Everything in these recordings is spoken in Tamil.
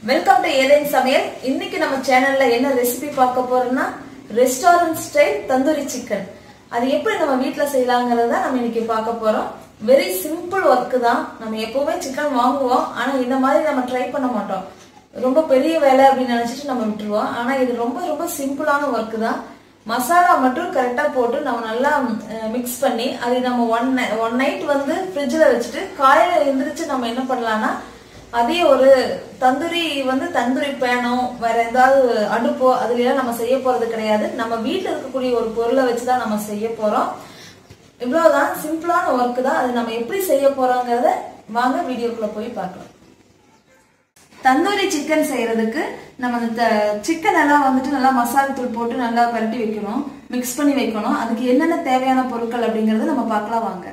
வெல்கம் டு ஏதேன் சமையல் இன்னைக்கு நம்ம சேனல்ல என்ன ரெசிபி பார்க்க போறோம்னா ரெஸ்டாரண்ட் ஸ்டைல் தந்தூரி சிக்கன் அது எப்படி நம்ம வீட்ல செய்யலாங்கிறத நம்ம இன்னைக்கு பார்க்க போறோம் வெரி சிம்பிள் ஒர்க் தான் நம்ம எப்பவுமே சிக்கன் வாங்குவோம் ஆனா இந்த மாதிரி நம்ம ட்ரை பண்ண மாட்டோம் ரொம்ப பெரிய வேலை அப்படின்னு நினைச்சிட்டு நம்ம விட்டுருவோம் ஆனா இது ரொம்ப ரொம்ப சிம்பிளான ஒர்க் தான் மசாலா மட்டும் கரெக்டா போட்டு நம்ம நல்லா மிக்ஸ் பண்ணி அதை நம்ம ஒன் ஒன் நைட் வந்து ஃப்ரிட்ஜில் வச்சுட்டு காலையில எந்திரிச்சு நம்ம என்ன பண்ணலாம்னா அதே ஒரு தந்தூரி வந்து தந்தூரி பேனோ வேற ஏதாவது அடுப்போ அதுல நம்ம செய்ய போறது கிடையாது நம்ம வீட்டில் இருக்கக்கூடிய ஒரு பொருளை வச்சுதான் நம்ம செய்ய போறோம் இவ்வளவுதான் சிம்பிளான ஒர்க் தான் அது நம்ம எப்படி செய்ய போறோங்கிறத வாங்க வீடியோக்குள்ள போய் பார்க்கலாம் தந்தூரி சிக்கன் செய்யறதுக்கு நம்ம அந்த சிக்கன் எல்லாம் வந்துட்டு நல்லா மசாலா தூள் போட்டு நல்லா பரட்டி வைக்கணும் மிக்ஸ் பண்ணி வைக்கணும் அதுக்கு என்னென்ன தேவையான பொருட்கள் அப்படிங்கறத நம்ம பார்க்கலாம் வாங்க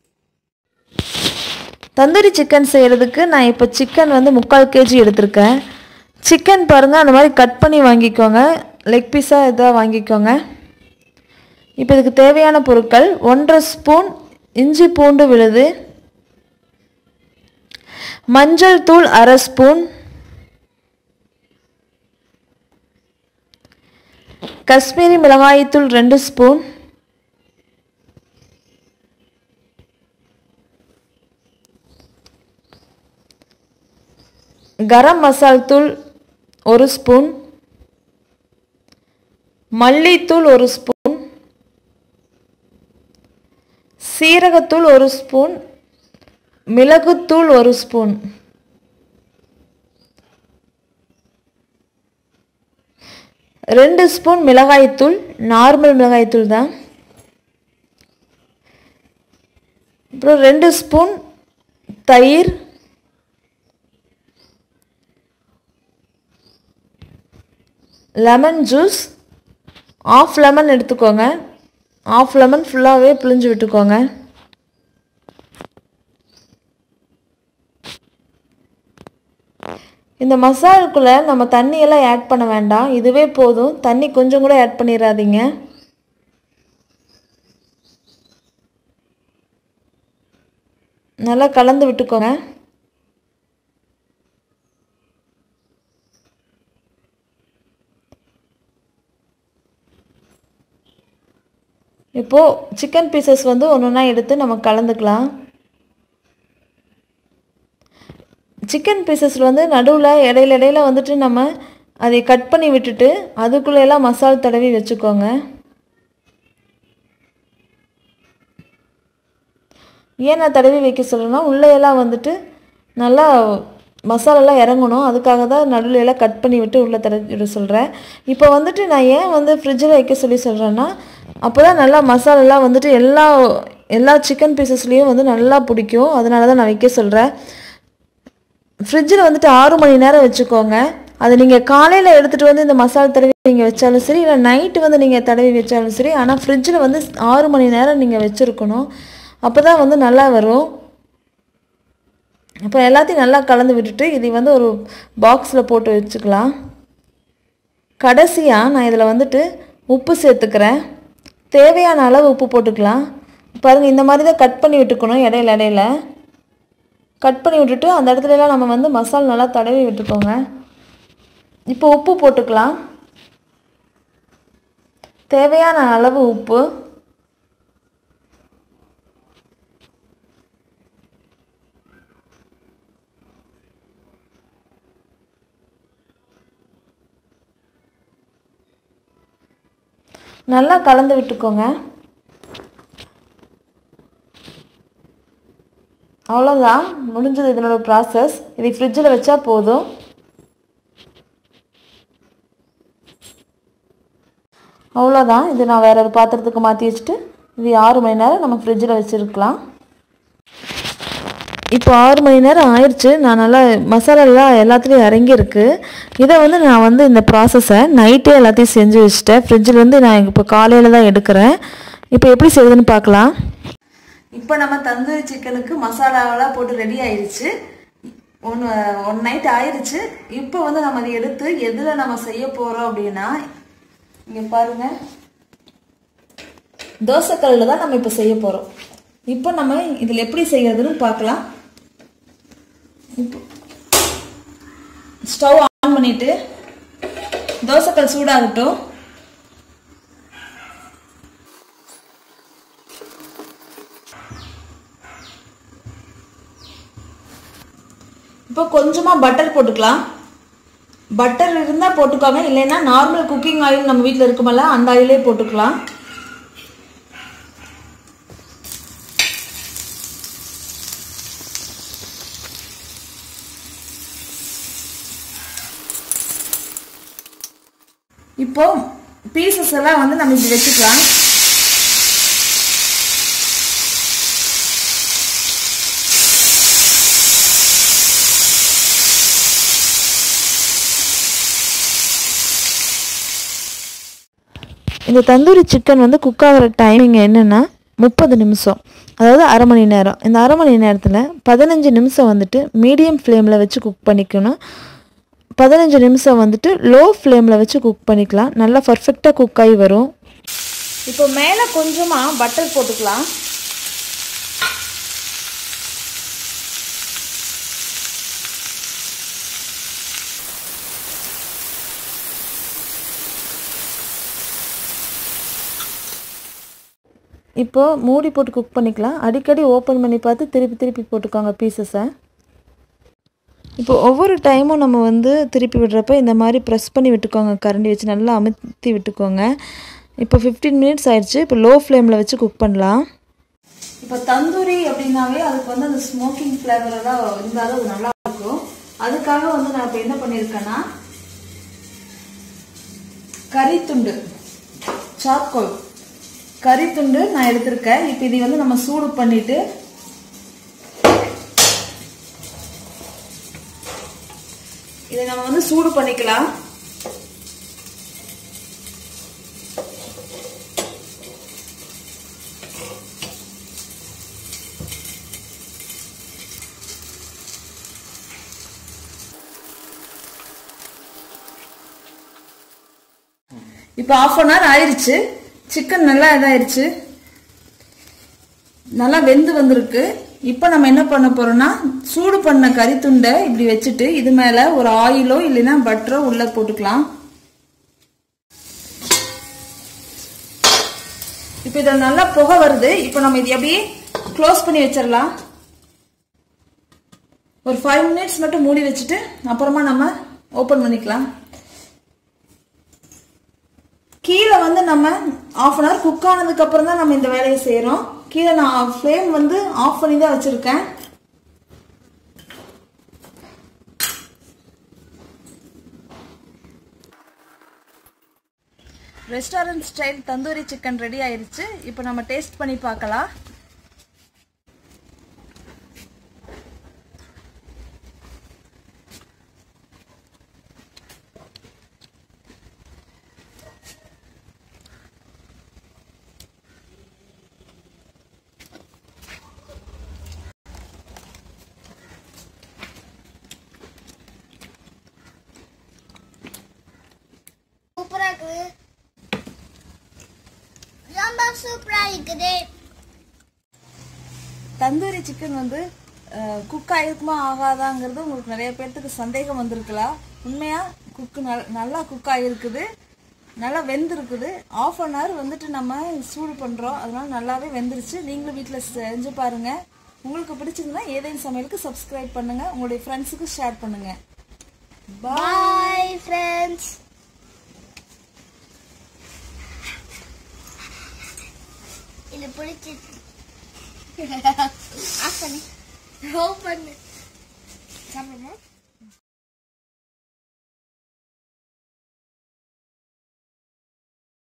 தந்தூரி சிக்கன் செய்கிறதுக்கு நான் இப்போ சிக்கன் வந்து முக்கால் கேஜி எடுத்திருக்கேன் சிக்கன் பாருங்கள் அந்த மாதிரி கட் பண்ணி வாங்கிக்கோங்க லெக் பீஸாக இதாக வாங்கிக்கோங்க இப்போ இதுக்கு தேவையான பொருட்கள் ஒன்றரை ஸ்பூன் இஞ்சி பூண்டு விழுது மஞ்சள் தூள் அரை ஸ்பூன் காஷ்மீரி மிளகாய்த்தூள் ரெண்டு ஸ்பூன் கரம் மசால் தூள் ஒரு ஸ்பூன் மல்லித்தூள் ஒரு ஸ்பூன் சீரகத்தூள் ஒரு ஸ்பூன் மிளகுத்தூள் ஒரு ஸ்பூன் ரெண்டு ஸ்பூன் மிளகாய்த்தூள் நார்மல் மிளகாய்த்தூள் தான் அப்புறம் ரெண்டு ஸ்பூன் தயிர் லெமன் ஜூஸ் ஆஃப் லெமன் எடுத்துக்கோங்க ஆஃப் லெமன் ஃபுல்லாகவே பிழிஞ்சு விட்டுக்கோங்க இந்த மசாலுக்குள்ளே நம்ம தண்ணியெல்லாம் ஆட் பண்ண வேண்டாம் இதுவே போதும் தண்ணி கொஞ்சம் கூட ஆட் பண்ணிடாதீங்க நல்லா கலந்து விட்டுக்கோங்க இப்போது சிக்கன் பீசஸ் வந்து ஒன்று ஒன்றா எடுத்து நம்ம கலந்துக்கலாம் சிக்கன் பீசஸில் வந்து நடுவில் இடையில இடையில வந்துட்டு நம்ம அதை கட் பண்ணி விட்டுட்டு அதுக்குள்ளெல்லாம் மசால் தடவி வச்சுக்கோங்க ஏன் நான் தடவி வைக்க சொல்கிறேன்னா உள்ளேயெல்லாம் வந்துட்டு நல்லா மசாலாலாம் இறங்கணும் அதுக்காக தான் நடுவில் எல்லாம் கட் பண்ணி விட்டு உள்ளே தடவி விட சொல்கிறேன் இப்போ வந்துட்டு நான் ஏன் வந்து ஃப்ரிட்ஜில் வைக்க சொல்லி சொல்கிறேன்னா அப்போ தான் நல்லா மசாலாலாம் வந்துட்டு எல்லா எல்லா சிக்கன் பீசஸ்லேயும் வந்து நல்லா பிடிக்கும் அதனால தான் நான் வைக்க சொல்கிறேன் ஃப்ரிட்ஜில் வந்துட்டு ஆறு மணி நேரம் வச்சுக்கோங்க அது நீங்கள் காலையில் எடுத்துகிட்டு வந்து இந்த மசாலா தடவி நீங்கள் வச்சாலும் சரி இல்லை நைட்டு வந்து நீங்கள் தடவி வச்சாலும் சரி ஆனால் ஃப்ரிட்ஜில் வந்து ஆறு மணி நேரம் நீங்கள் வச்சுருக்கணும் அப்போ தான் வந்து நல்லா வரும் அப்போ எல்லாத்தையும் நல்லா கலந்து விட்டுட்டு இதை வந்து ஒரு பாக்ஸில் போட்டு வச்சுக்கலாம் கடைசியாக நான் இதில் வந்துட்டு உப்பு சேர்த்துக்கிறேன் தேவையான அளவு உப்பு போட்டுக்கலாம் பாருங்கள் இந்த மாதிரி தான் கட் பண்ணி விட்டுக்கணும் இடையில இடையில கட் பண்ணி விட்டுட்டு அந்த இடத்துலலாம் நம்ம வந்து மசாலா நல்லா தடவி விட்டுக்கோங்க இப்போ உப்பு போட்டுக்கலாம் தேவையான அளவு உப்பு நல்லா கலந்து விட்டுக்கோங்க அவ்வளோதான் முடிஞ்சது இதனோட ப்ராசஸ் இதை ஃப்ரிட்ஜில் வச்சா போதும் அவ்வளோதான் இது நான் வேற ஒரு பாத்திரத்துக்கு மாற்றி வச்சுட்டு இது ஆறு மணி நேரம் நம்ம ஃப்ரிட்ஜில் வச்சுருக்கலாம் இப்போ ஆறு மணி நேரம் ஆயிடுச்சு நான் நல்லா மசாலாலாம் எல்லாத்துலேயும் இறங்கியிருக்கு இதை வந்து நான் வந்து இந்த ப்ராசஸை நைட்டே எல்லாத்தையும் செஞ்சு வச்சுட்டேன் ஃப்ரிட்ஜிலேருந்து நான் இப்போ காலையில் தான் எடுக்கிறேன் இப்போ எப்படி செய்யுதுன்னு பார்க்கலாம் இப்போ நம்ம தந்தூரி சிக்கனுக்கு மசாலாவெல்லாம் போட்டு ரெடி ஆயிடுச்சு ஒன்று ஒன் நைட் ஆயிடுச்சு இப்போ வந்து நம்ம அதை எடுத்து எதில் நம்ம செய்ய போகிறோம் அப்படின்னா இங்கே பாருங்க தோசைக்கல்லில் தான் நம்ம இப்போ செய்ய போகிறோம் இப்போ நம்ம இதில் எப்படி செய்யறதுன்னு பார்க்கலாம் இப்போ ஸ்டவ் ஆன் பண்ணிட்டு தோசைக்கல் சூடாகட்டும் இப்போ கொஞ்சமாக பட்டர் போட்டுக்கலாம் பட்டர் இருந்தால் போட்டுக்கோங்க இல்லைன்னா நார்மல் குக்கிங் ஆயில் நம்ம வீட்டில் இருக்குமல்ல அந்த ஆயிலே போட்டுக்கலாம் இப்போ பீசஸ் எல்லாம் வந்து நம்ம இப்படி வச்சுக்கலாம் இந்த தந்தூரி சிக்கன் வந்து குக் ஆகிற டைமிங் என்னென்னா முப்பது நிமிஷம் அதாவது அரை மணி நேரம் இந்த அரை மணி நேரத்தில் பதினஞ்சு நிமிஷம் வந்துட்டு மீடியம் ஃப்ளேமில் வச்சு குக் பண்ணிக்கணும் பதினஞ்சு நிமிஷம் வந்துட்டு லோ ஃப்ளேமில் வச்சு குக் பண்ணிக்கலாம் நல்லா பர்ஃபெக்டாக குக் ஆகி வரும் இப்போ மேலே கொஞ்சமாக பட்டர் போட்டுக்கலாம் இப்போது மூடி போட்டு குக் பண்ணிக்கலாம் அடிக்கடி ஓப்பன் பண்ணி பார்த்து திருப்பி திருப்பி போட்டுக்கோங்க பீசஸை இப்போ ஒவ்வொரு டைமும் நம்ம வந்து திருப்பி விடுறப்ப இந்த மாதிரி ப்ரெஸ் பண்ணி விட்டுக்கோங்க கரண்டி வச்சு நல்லா அமுத்தி விட்டுக்கோங்க இப்போ ஃபிஃப்டீன் மினிட்ஸ் ஆயிடுச்சு இப்போ லோ ஃப்ளேமில் வச்சு குக் பண்ணலாம் இப்போ தந்தூரி அப்படின்னாவே அதுக்கு வந்து அந்த ஸ்மோக்கிங் ஃப்ளேவர் எல்லாம் இருந்தாலும் அது நல்லா இருக்கும் அதுக்காக வந்து நான் இப்போ என்ன பண்ணியிருக்கேன்னா கறித்துண்டு சார்கோல் கறித்துண்டு நான் எடுத்திருக்கேன் இப்போ இதை வந்து நம்ம சூடு பண்ணிட்டு இதை நம்ம வந்து சூடு பண்ணிக்கலாம் இப்போ ஆஃப் அன் ஹவர் ஆயிருச்சு சிக்கன் நல்லா இதாயிருச்சு நல்லா வெந்து வந்திருக்கு இப்போ நம்ம என்ன பண்ண போறோம்னா சூடு பண்ண கறித்துண்டை இப்படி வச்சுட்டு இது மேல ஒரு ஆயிலோ இல்லைன்னா பட்டரோ உள்ள போட்டுக்கலாம் இப்போ இதில் நல்லா புகை வருது இப்போ நம்ம இது அப்படியே க்ளோஸ் பண்ணி வச்சிடலாம் ஒரு ஃபைவ் மினிட்ஸ் மட்டும் மூடி வச்சுட்டு அப்புறமா நம்ம ஓப்பன் பண்ணிக்கலாம் கீழே வந்து நம்ம ஆஃப் அன் ஹவர் குக் ஆனதுக்கு அப்புறம் தான் நம்ம இந்த வேலையை செய்கிறோம் கீழே நான் ஃப்ளேம் வந்து ஆஃப் பண்ணி தான் வச்சுருக்கேன் restaurant style tandoori chicken ready ஆயிருச்சு இப்போ நம்ம டேஸ்ட் பண்ணி பார்க்கலாம் சூப்பரா இருக்குது ரொம்ப சூப்பரா இருக்குது தந்தூரி சிக்கன் வந்து குக் ஆகிருக்குமா ஆகாதாங்கிறது உங்களுக்கு நிறைய பேர்த்துக்கு சந்தேகம் வந்திருக்கலாம் உண்மையா குக்கு நல்லா குக் ஆகிருக்குது நல்லா வெந்திருக்குது ஆஃப் அன் ஹவர் வந்துட்டு நம்ம சூடு பண்ணுறோம் அதனால நல்லாவே வெந்துருச்சு நீங்களும் வீட்டில் செஞ்சு பாருங்க உங்களுக்கு பிடிச்சிருந்தா ஏதேனும் சமையலுக்கு சப்ஸ்கிரைப் பண்ணுங்க உங்களுடைய ஃப்ரெண்ட்ஸுக்கு ஷேர் பண்ணுங்க பாய் ஃப்ரெண்ட்ஸ் இது பிடிச்சிருக்கு ஆஃப் பண்ணு ஓப்பன்